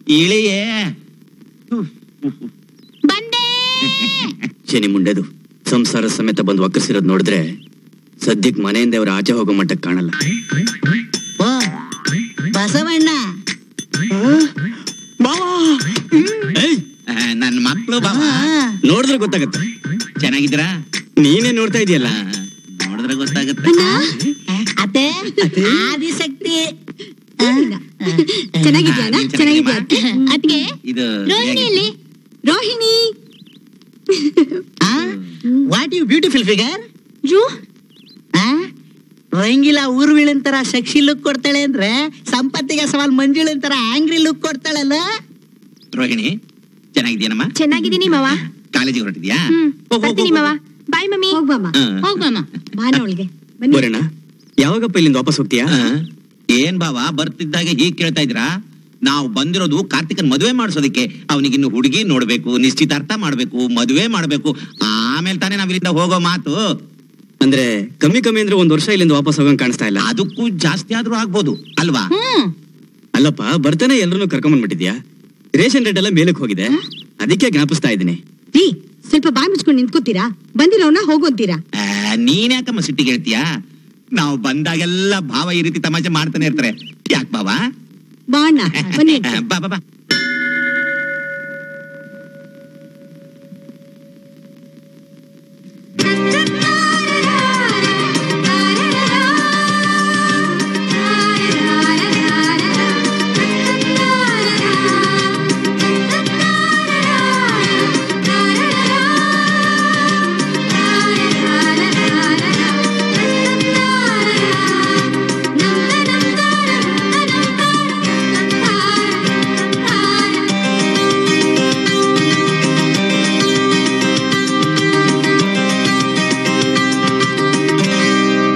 ಇಳಿಯೇ ಬಂದೆ ಶನಿ ಮುಂಡೆದು ಸಂಸಾರ ಸಮೇತ ಬಂದು ವಕ್ರಿಸಿರೋದ್ ನೋಡಿದ್ರೆ ಸದ್ಯಕ್ ಮನೆಯಿಂದ ಅವ್ರ ಆಚೆ ಹೋಗೋ ಮಟ್ಟಕ್ಕೆ ಕಾಣಲ್ಲ ಓ ಬಸವಣ್ಣ ಏಯ್, ಆ, ನನ್ ಮಕ್ಳು ಬಾವ ಆ, ನೋಡಿದ್ರೆ ಗೊತ್ತಾಗತ್ತೆ ಚೆನ್ನಾಗಿದ್ದೀರಾ ನೀನೇ ನೋಡ್ತಾ ಇದೆಯಲ್ಲ ಆ, ನೋಡಿದ್ರೆ ಗೊತ್ತಾಗುತ್ತೆ ಅತ್ತೆ ಆದಿಶಕ್ತಿ ಚೆನ್ನಾಗಿದ್ಯಾ ನೀನ್ ಚೆನ್ನಾಗಿದ್ಯಾ? ಅದ್ಗೆ ಇದು ರೋಹಿಣಿಯಲ್ಲಿ Rohini what you beautiful figure ರೂ ರಂಗಿಲ ಊರ್ವಿಳನ್ ತರ ಸೆಕ್ಸಿ ಲುಕ್ ಕೊಡ್ತಾಳೆ ಅಂದ್ರೆ ಸಂಪತ್ತಿಗೆ ಸವಾಲ್ ಮಂಜುಳನ್ ತರ ಆಂಗ್ರಿ ಲುಕ್ ಕೊಡ್ತಾಳಲ್ಲ ರೋಹಿಣಿ ಚೆನ್ನಾಗಿದ್ಯಾನಮ್ಮ ಚೆನ್ನಾಗಿದ್ದೀನಿ ಮಾವ ಕಾಲೇಜಿಗೆ ಹೊರಟಿದ್ಯಾ ಹ್ಮ್ ಹೋಗ್, ಹೋಗ್, ಬರ್ತೀನಿ ಹೋಗ್, ಮಾವ ಬಾಯ್ ಮಮ್ಮಿ ಹೋಗ್ಬಮ್ಮ ಹಾ. ಹೋಗ್ಬಮ್ಮ ಬಾನ ಅವಳಿಗೆ ಬನ್ನಿ ಬರೋಣ ಯಾವಾಗಪ್ಪ ಇಲ್ಲಿಂದ ವಾಪಸ್ ಹೋಗ್ತೀಯಾ ಆ, ಏನ್ ಬಾವ ಬರ್ತಿದ್ದಾಗೆ ಹೀಗ್ ಕೇಳ್ತಾ ಇದ್ದೀರಾ ನಾವು ಬಂದಿರೋದು ಕಾರ್ತಿಕನ್ ಮದುವೆ ಮಾಡಿಸೋದಕ್ಕೆ ಅವನಿಗಿನ್ನು ಹುಡುಗಿ ನೋಡ್ಬೇಕು ನಿಶ್ಚಿತಾರ್ಥ ಮಾಡ್ಬೇಕು ಮದುವೆ ಮಾಡ್ಬೇಕು ಆಮೇಲೆ ತಾನೇ ನಾವ್ ಇಲ್ಲಿಂದ ಹೋಗೋ ಮಾತು ಅಂದ್ರೆ ಕಮ್ಮಿ ಕಮ್ಮಿ ಅಂದ್ರೆ ಒಂದ್ ವರ್ಷ ಇಲ್ಲಿಂದ ವಾಪಸ್ ಹೋಗಂಗ್ ಕಾಣಿಸ್ತಾ ಇಲ್ಲ ಅದಕ್ಕೂ ಜಾಸ್ತಿ ಆದ್ರೂ ಆಗ್ಬೋದು ಅಲ್ವಾ ಹ್ಮ್ ಅಲ್ಲಪ್ಪ ಬರ್ತಾನೆ ಎಲ್ರನ್ನೂ ಕರ್ಕೊಂಬಂದ್ಬಿಟ್ಟಿದ್ಯಾ ರೇಷನ್ ರೇಟ್ ಎಲ್ಲ ಮೇಲಕ್ಕೆ ಹೋಗಿದೆ ಅದಕ್ಕೆ ಜ್ಞಾಪಿಸ್ತಾ ಇದ್ದೀನಿ ರೀ ಸ್ವಲ್ಪ ಬಾಯ್ ಮುಚ್ಕೊಂಡು ನಿಂತ್ಕೋತೀರಾ ಬಂದಿರೋನ ಹೋಗೋಂತೀರಾ ಆ, ನೀನ್ ಯಾಕಮ್ಮ ಸಿಟ್ಟಿಗೆ ಹೇಳ್ತೀಯಾ ನಾವು ಬಂದಾಗೆಲ್ಲ ಭಾವ ಈ ರೀತಿ ತಮಾಷೆ ಮಾಡ್ತಾನೆ ಇರ್ತಾರೆ ಯಾಕೆ ಬಾವ ಬಾಣ ಬನ್ನಿ ಬಾ ಬಾ ಬಾ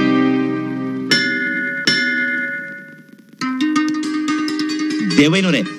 ದೇವಯ್ಯನವ್ರೆ